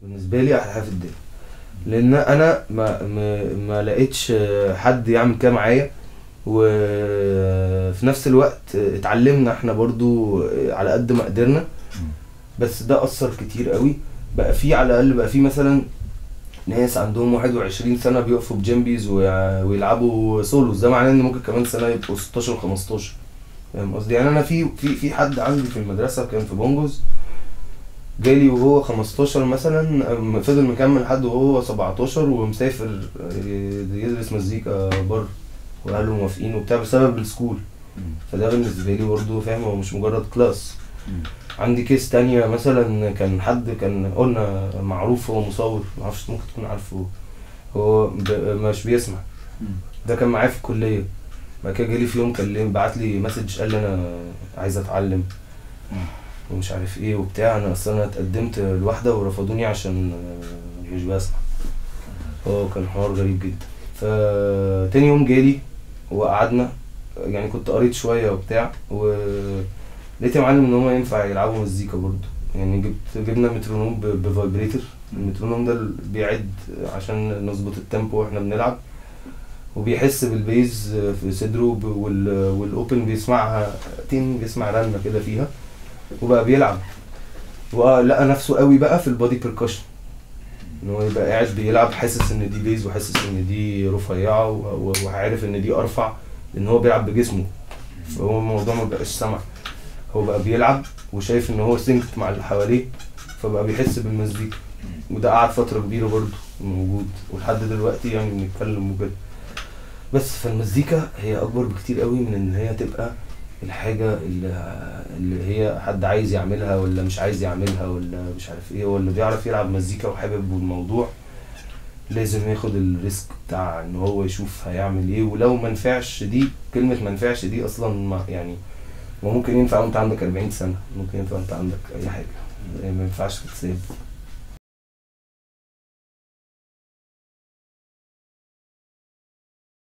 بالنسبه لي احلى حاجه في الدنيا لان انا ما ما, ما لقيتش حد يعمل كده معايا وفي نفس الوقت اتعلمنا احنا برضو على قد ما قدرنا بس ده اثر كتير قوي بقى في على الاقل بقى في مثلا ناس عندهم 21 سنه بيقفوا بجيمبيز ويع- ويلعبوا سولوز ده معناه ان ممكن كمان سنه يبقوا 16 و15 فاهم قصدي يعني انا في في في حد عندي في المدرسه كان في بونجوز جالي وهو 15 مثلا أم- فضل مكمل لحد وهو 17 ومسافر ي- يدرس مزيكا بره واهله موافقين وبتاع بسبب السكول فده بالنسبه لي برضه فاهم هو مش مجرد كلاس عندي كيس تانية مثلا كان حد كان قلنا معروف هو مصور معرفش ممكن تكون عارفه هو ب- مش بيسمع ده كان معايا في الكلية بعد كده جالي في يوم كلم بعت لي مسج قال لي انا عايز اتعلم ومش عارف ايه وبتاع انا اصلا انا اتقدمت لواحدة ورفضوني عشان آه، مش بسمع هو كان حوار غريب جدا فتاني يوم جالي وقعدنا يعني كنت قريت شوية وبتاع و لقيت يا معلم ان هما ينفع يلعبوا مزيكا برضه يعني جبت جبنا مترونوم ب- بفايبريتر المترونوم ده ال- بيعد عشان نظبط التيمبو واحنا بنلعب وبيحس بالبيز في صدره ب- وال- والاوبن بيسمعها تين بيسمع رنه كده فيها وبقى بيلعب ولقى نفسه قوي بقى في البادي بيركشن ان هو يبقى قاعد بيلعب حاسس ان دي بيز وحاسس ان دي رفيعه و- و- وعارف ان دي ارفع لان هو بيلعب بجسمه فهو الموضوع ما بقاش سمع هو بقى بيلعب وشايف ان هو سينكت مع اللي حواليه فبقى بيحس بالمزيكا وده قعد فتره كبيره برضه موجود ولحد دلوقتي يعني بنتكلم وكده بس فالمزيكا هي اكبر بكتير قوي من ان هي تبقى الحاجه اللي, اللي هي حد عايز يعملها ولا مش عايز يعملها ولا مش عارف ايه ولا بيعرف يلعب مزيكا وحابب الموضوع لازم ياخد الريسك بتاع ان هو يشوف هيعمل ايه ولو ما نفعش دي كلمه ما نفعش دي اصلا ما يعني ما ممكن ينفع وانت عندك 40 سنه ممكن ينفع وانت عندك اي حاجه يعني ما ينفعش تتساب